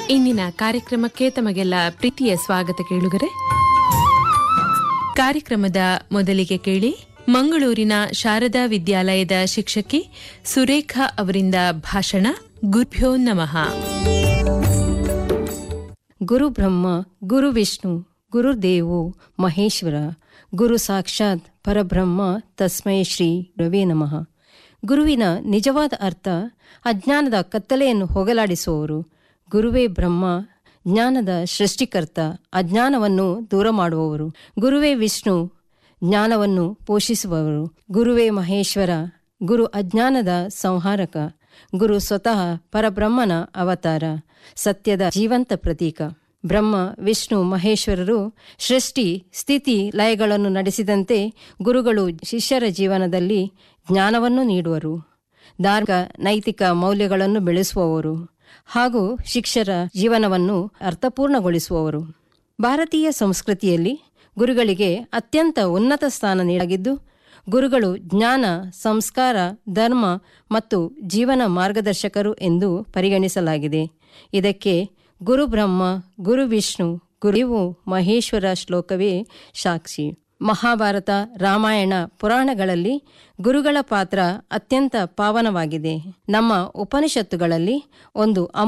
ಇಂದಿನ ಕಾರ್ಯಕ್ರಮಕ್ಕೆ ತಮಗೆಲ್ಲ ಪ್ರೀತಿಯ ಸ್ವಾಗತ ಕೇಳುಗರೆ ಕಾರ್ಯಕ್ರಮದ ಮೊದಲಿಗೆ ಕೇಳಿ ಮಂಗಳೂರಿನ ಶಾರದಾ ವಿದ್ಯಾಲಯದ ಶಿಕ್ಷಕಿ ಸುರೇಖಾ ಅವರಿಂದ ಭಾಷಣ ಗುರುಭ್ಯೋ ನಮಃ ಗುರು ಬ್ರಹ್ಮ ಗುರು ವಿಷ್ಣು ಗುರುದೇವೋ ಮಹೇಶ್ವರ ಗುರು ಸಾಕ್ಷಾತ್ ಪರಬ್ರಹ್ಮ ತಸ್ಮೈ ಶ್ರೀ ರವೇ ನಮಃ ಗುರುವಿನ ನಿಜವಾದ ಅರ್ಥ ಅಜ್ಞಾನದ ಕತ್ತಲೆಯನ್ನು ಹೋಗಲಾಡಿಸುವವರು ಗುರುವೇ ಬ್ರಹ್ಮ ಜ್ಞಾನದ ಸೃಷ್ಟಿಕರ್ತ ಅಜ್ಞಾನವನ್ನು ದೂರ ಮಾಡುವವರು ಗುರುವೇ ವಿಷ್ಣು ಜ್ಞಾನವನ್ನು ಪೋಷಿಸುವವರು ಗುರುವೇ ಮಹೇಶ್ವರ ಗುರು ಅಜ್ಞಾನದ ಸಂಹಾರಕ ಗುರು ಸ್ವತಃ ಪರಬ್ರಹ್ಮನ ಅವತಾರ ಸತ್ಯದ ಜೀವಂತ ಪ್ರತೀಕ ಬ್ರಹ್ಮ ವಿಷ್ಣು ಮಹೇಶ್ವರರು ಸೃಷ್ಟಿ ಸ್ಥಿತಿ ಲಯಗಳನ್ನು ನಡೆಸಿದಂತೆ ಗುರುಗಳು ಶಿಷ್ಯರ ಜೀವನದಲ್ಲಿ ಜ್ಞಾನವನ್ನು ನೀಡುವರು ಧಾರ್ಮಿಕ ನೈತಿಕ ಮೌಲ್ಯಗಳನ್ನು ಬೆಳೆಸುವವರು ಹಾಗೂ ಶಿಕ್ಷರ ಜೀವನವನ್ನು ಅರ್ಥಪೂರ್ಣಗೊಳಿಸುವವರು ಭಾರತೀಯ ಸಂಸ್ಕೃತಿಯಲ್ಲಿ ಗುರುಗಳಿಗೆ ಅತ್ಯಂತ ಉನ್ನತ ಸ್ಥಾನ ನೀಡಲಾಗಿದ್ದು ಗುರುಗಳು ಜ್ಞಾನ ಸಂಸ್ಕಾರ ಧರ್ಮ ಮತ್ತು ಜೀವನ ಮಾರ್ಗದರ್ಶಕರು ಎಂದು ಪರಿಗಣಿಸಲಾಗಿದೆ ಇದಕ್ಕೆ ಗುರು ಬ್ರಹ್ಮ ಗುರು ವಿಷ್ಣು ಗುರುವು ಮಹೇಶ್ವರ ಶ್ಲೋಕವೇ ಸಾಕ್ಷಿ ಮಹಾಭಾರತ ರಾಮಾಯಣ ಪುರಾಣಗಳಲ್ಲಿ ಗುರುಗಳ ಪಾತ್ರ ಅತ್ಯಂತ ಪಾವನವಾಗಿದೆ ನಮ್ಮ ಉಪನಿಷತ್ತುಗಳಲ್ಲಿ ಒಂದು